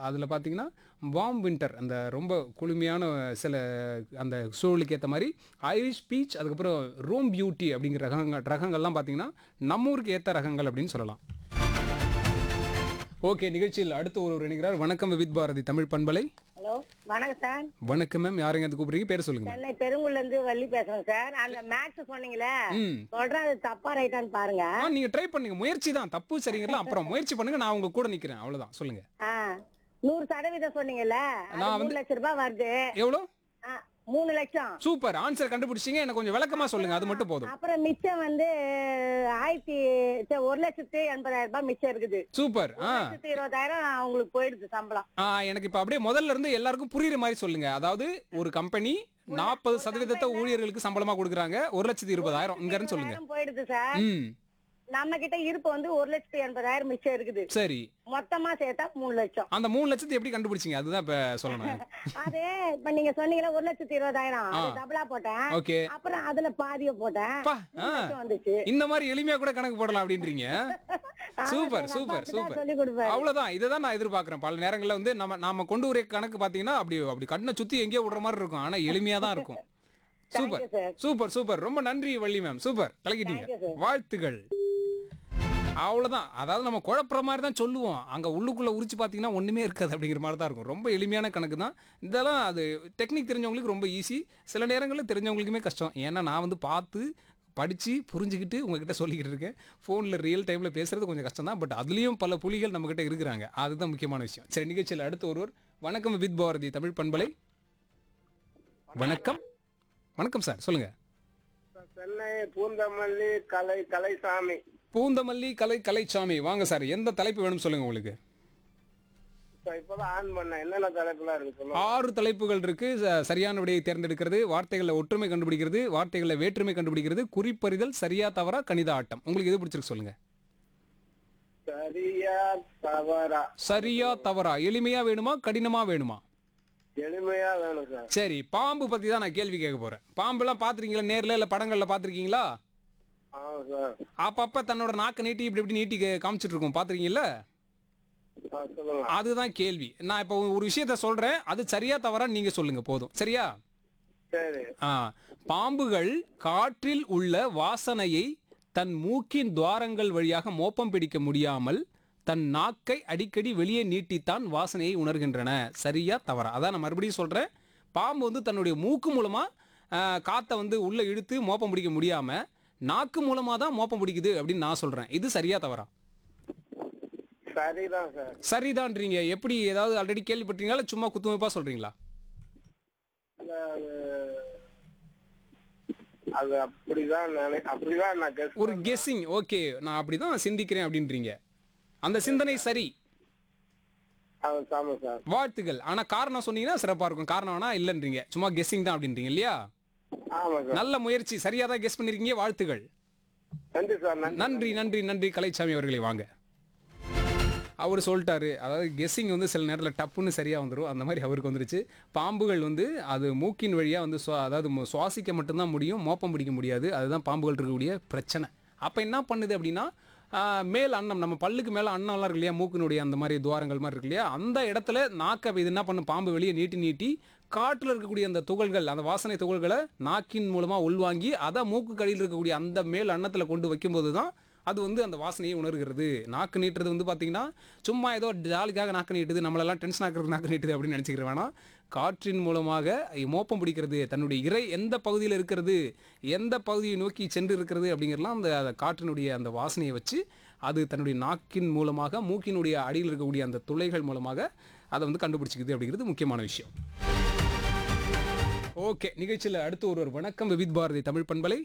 அதில் பார்த்தீங்கன்னா warm winter அந்த ரொம்ப குளுமையான சில அந்த சூழலுக்கு ஏற்ற மாதிரி ஐரிஷ் பீச் அதுக்கப்புறம் ரோம் பியூட்டி அப்படிங்கிற ரகங்கள் ரகங்கள்லாம் பார்த்தீங்கன்னா நம்ம ஊருக்கு ஏற்ற ரகங்கள் அப்படின்னு சொல்லலாம் ஓகே நிகழ்ச்சியில் அடுத்து ஒருவர் இணைகிறார் வணக்கம் வித் பாரதி தமிழ் பண்பலை ஹலோ வணக்கம் சார் வணக்கம் மேம் யாருங்க அது கூப்பிடுறீங்க பேர் சொல்லுங்க சென்னை பெருங்குள்ள இருந்து வள்ளி பேசுறேன் சார் அந்த மேக்ஸ் சொன்னீங்களே ம் சொல்றேன் அது தப்பா ரைட்டான்னு பாருங்க ஆ நீங்க ட்ரை பண்ணுங்க முயற்சி தான் தப்பு சரிங்களா அப்புறம் முயற்சி பண்ணுங்க நான் உங்க கூட நிக்கிறேன் அவ்வளவுதான் சொல்லுங்க ஆ, நூறு சதவீதம் சொன்னீங்கல்ல அது நான் மூணு லட்சம் ரூபாய் வருது எவ்வளோ ஆ, மூணு லட்சம் சூப்பர் ஆன்சர் கண்டுபிடிச்சீங்க எனக்கு கொஞ்சம் விளக்கமா சொல்லுங்க அது மட்டும் போதும் அப்புறம் மிச்சம் வந்து ஆயிரத்தி சே, ஒரு லட்சத்தி எண்பதாயிரம் ரூபாய் மிச்சம் இருக்குது சூப்பர் ஆ ஒரு லட்சத்தி இருபதாயிரம் அவங்களுக்கு போயிடுது சம்பளம் ஆ எனக்கு இப்ப அப்படியே முதல்ல இருந்து எல்லாருக்கும் புரியுற மாதிரி சொல்லுங்க அதாவது ஒரு கம்பெனி நாற்பது சதவீதத்தை ஊழியர்களுக்கு சம்பளமா கொடுக்குறாங்க ஒரு லட்சத்தி இருபதாயிரம் இங்க இருந்து சொல்லுங்க இருபதாயிரம் போயிடுது சார் ம் நம்ம கிட்ட இருப்பு வந்து ஒரு லட்சத்தி எண்பதாயிரம் மிச்சம் இருக்குது சரி மொத்தமா சேர்த்தா மூணு லட்சம் அந்த மூணு லட்சத்தை எப்படி கண்டுபிடிச்சீங்க அதுதான் இப்ப சொல்லணும் எனக்கு. அது இப்ப நீங்க சொன்னீங்களா ஒரு லட்சத்தி இருபதாயிரம் அது ஆ. டபுளா போட்டேன் ஓகே அப்புறம் அதுல பாதிய போட்டேன் பா ஆ மூணு லட்சம் வந்துச்சு இந்த மாதிரி எளிமையா கூட கணக்கு போடலாம் அப்படின்றீங்க சூப்பர் எங்க சூப்பர் அப்பா சூப்பர் சொல்லி கொடுப்பாரு அவ்வளவுதான் இதை தான் நான் எதிர்பார்க்கிறேன் பல நேரங்கள்ல வந்து நம்ம நாம கொண்டு வர கணக்கு பாத்தீங்கன்னா அப்படி அப்படி கண்ணை சுத்தி எங்கேயோ விடுற மாதிரி இருக்கும் ஆனா எளிமையா தான் இருக்கும் super Thank you, sir. Super super ரொம்ப நன்றி வள்ளி மேம் சூப்பர் கலக்கிட்டீங்க Thank you, sir. வாழ்த்துகள் அவ்வளவுதான் அதாவது நம்ம குழப்புற மாதிரி தான் சொல்லுவோம் அங்க உள்ளுக்குள்ள உரிச்சு பாத்தீங்கன்னா ஒண்ணுமே இருக்காது அப்படிங்கிற மாதிரி தான் இருக்கும் ரொம்ப எளிமையான கணக்கு தான் இதெல்லாம் அது டெக்னிக் தெரிஞ்சவங்களுக்கு ரொம்ப ஈஸி சில நேரங்களில் தெரிஞ்சவங்களுக்குமே கஷ்டம் ஏன்னா நான் வந்து பார்த்து படித்து புரிஞ்சுக்கிட்டு உங்ககிட்ட சொல்லிக்கிட்டு இருக்கேன் ஃபோனில் ரியல் டைமில் பேசுறது கொஞ்சம் கஷ்டம் தான் பட் அதுலேயும் பல புலிகள் நம்மக்கிட்ட இருக்கிறாங்க அதுதான் முக்கியமான விஷயம் சரி நிகழ்ச்சியில் அடுத்து ஒருவர் வணக்கம் வித் பாரதி தமிழ் பண்பலை வணக்கம் வணக்கம் சார் சொல்லுங்க சென்னை பூந்தமல்லி கலை கலைசாமி பூந்தமல்லி கலை கலைச்சாமி வாங்க சார் எந்த தலைப்பு வேணும் சொல்லுங்க உங்களுக்கு இப்ப இப்பதான் ஆன் பண்ணேன் என்னென்ன தலைப்புலாம் இருக்கு சொல்லுங்க ஆறு தலைப்புகள் இருக்கு ச- சரியான விடையை தேர்ந்தெடுக்கிறது வார்த்தைகளில் ஒற்றுமை கண்டுபிடிக்கிறது வார்த்தைகளில் வேற்றுமை கண்டுபிடிக்கிறது குறிப்பறிதல் சரியா தவறா கணித ஆட்டம் உங்களுக்கு எது பிடிச்சிருக்கு சொல்லுங்க சரியா தவறா சரியா தவறா எளிமையா வேணுமா கடினமா வேணுமா எளிமையா வேணும் சார் சரி பாம்பு பத்தி தான் நான் கேள்வி கேட்க போறேன் பாம்புலாம் பாத்திருக்கீங்களா நேர்ல இல்ல படங்கள்ல பாத்திருக்கீங்களா ஆமா சார் அப்பப்ப தன்னோட நாக்கு நீட்டி இப்படி இப்படி நீட்டி கே- காமிச்சிட்டு இருக்கும் பாத்திருக்கீங்களா ஆ, சொல்லுங்க அதுதான் கேள்வி நான் இப்போ ஒரு விஷயத்த சொல்றேன் அது சரியா தவறா நீங்க சொல்லுங்க போதும் சரியா சரி ஆ பாம்புகள் காற்றில் உள்ள வாசனையை தன் மூக்கின் துவாரங்கள் வழியாக மோப்பம் பிடிக்க முடியாமல் தன் நாக்கை அடிக்கடி வெளியே நீட்டித்தான் வாசனையை உணர்கின்றன சரியா தவறா அதான் நான் மறுபடியும் சொல்றேன் பாம்பு வந்து தன்னுடைய மூக்கு மூலமா ஆ, காத்தை வந்து உள்ள இழுத்து மோப்பம் பிடிக்க முடியாம நாக்கு மூலமா தான் மோப்பம் பிடிக்குது அப்படின்னு நான் சொல்றேன் இது சரியா தவறா சரிதான் சார் சரிதான்றீங்க எப்படி ஏதாவது ஆல்ரெடி கேள்விப்பட்டீங்களா இல்ல சும்மா குத்துமைப்பா சொல்றீங்களா இல்ல, அது- அது அப்படிதான் நினை அப்படிதான் நான் guess ஒரு கெஸ்ஸிங் ஓகே நான் அப்படிதான் சிந்திக்கிறேன் அப்படின்றீங்க அந்த சிந்தனை சரி அது ஆமா சார் வாழ்த்துக்கள் ஆனா காரணம் சொன்னீங்கன்னா சிறப்பா இருக்கும் காரணம் ஆனா இல்லன்றீங்க சும்மா கெஸ்ஸிங் தான் அப்படின்றீங்க இல்லையா ஆமா சார் நல்ல முயற்சி சரியா தான் கெஸ் பண்ணிருக்கீங்க வாழ்த்துகள் நன்றி சார் நன்றி நன்றி நன்றி நன்றி கலைச்சாமி அவர்களே வாங்க அவர் சொல்லிட்டாரு அதாவது கெஸ்ஸிங் வந்து சில நேரத்தில் டப்புன்னு சரியாக வந்துடும் அந்த மாதிரி அவருக்கு வந்துருச்சு பாம்புகள் வந்து அது மூக்கின் வழியாக வந்து சுவா- அதாவது மு- சுவாசிக்க மட்டும்தான் முடியும் மோப்பம் பிடிக்க முடியாது அதுதான் பாம்புகள் இருக்கக்கூடிய பிரச்சனை அப்போ என்ன பண்ணுது அப்படின்னா ஆஹ், மேல் அன்னம் நம்ம பல்லுக்கு மேலே அன்னம்லாம் இருக்கு இல்லையா மூக்கினுடைய அந்த மாதிரி துவாரங்கள் மாதிரி இருக்கு இல்லையா அந்த இடத்துல நாக்கை இது என்ன பண்ணும் பாம்பு வெளியே நீட்டி நீட்டி காட்டில் இருக்கக்கூடிய அந்த துகள்கள் அந்த வாசனை துகள்களை நாக்கின் மூலமாக உள்வாங்கி அதை மூக்கு கடியில் இருக்கக்கூடிய அந்த மேல் அன்னத்தில் கொண்டு வைக்கும்போது தான் அது வந்து அந்த வாசனையை உணர்கிறது நாக்கு நீட்டுறது வந்து பார்த்தீங்கன்னா சும்மா ஏதோ ஜாலிக்காக நாக்கு நீட்டுது நம்மளெல்லாம் டென்ஷன் ஆக்குறது நாக்கு நீட்டுது அப்படின்னு நினச்சிக்கிற வேணாம் காற்றின் மூலமாக மோப்பம் பிடிக்கிறது தன்னுடைய இறை எந்த பகுதியில் இருக்கிறது எந்த பகுதியை நோக்கி சென்று இருக்கிறது அப்படிங்கிறலாம் அந்த அந்த காற்றினுடைய அந்த வாசனையை வச்சு அது தன்னுடைய நாக்கின் மூலமாக மூக்கினுடைய அடியில் இருக்கக்கூடிய அந்த துளைகள் மூலமாக அதை வந்து கண்டுபிடிச்சிக்குது அப்படிங்கிறது முக்கியமான விஷயம் ஓகே நிகழ்ச்சியில் அடுத்து ஒருவர் வணக்கம் விவித் பாரதி தமிழ் பண்பலை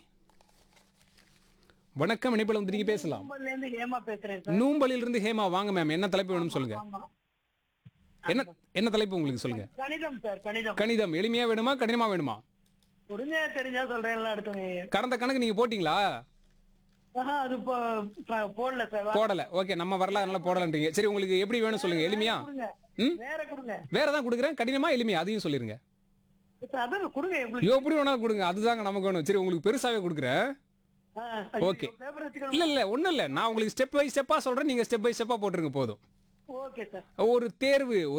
வணக்கம் இணைப்பில் வந்து நீங்க பேசலாம் கும்பல்ல இருந்து ஏமா பேசுறேன் சார் நூம்பலில் இருந்து ஹேமா வாங்க மேம் என்ன தலைப்பு வேணும் சொல்லுங்க ஆமா. என்ன என்ன தலைப்பு உங்களுக்கு சொல்லுங்க கணிதம் சார் கணிதம் கணிதம் எளிமையா வேணுமா கடினமா வேணுமா புரிஞ்சா தெரிஞ்சா சொல்றேன் அடுத்து கடந்த கணக்கு நீங்க போட்டீங்களா ஆஹா, அது போ- ப- போடல சார் போடல ஓகே நம்ம வரல அதனால போடலன்றீங்க சரி உங்களுக்கு எப்படி வேணும் சொல்லுங்க எளிமையா கொடுங்க ம் வேற கொடுங்க வேற தான் கொடுக்குறேன் கடினமா எளிமையா அதையும் சொல்லிருங்க சார், அதான் கொடுங்க எப்படி எப்படி வேணாலும் கொடுங்க அதுதாங்க நமக்கு வேணும் சரி உங்களுக்கு பெருசாவே கொடுக்குறேன் Okay. பேப்பர் வச்சுக்கணும் இல்ல இல்ல ஒண்ணும் இல்ல நான் உங்களுக்கு ஸ்டெப் பை ஸ்டெப்பா சொல்றேன் நீங்க ஸ்டெப் பை ஸ்டெப்பா போட்டுருங்க போதும் ஓகே சார் ஒரு தேர்வு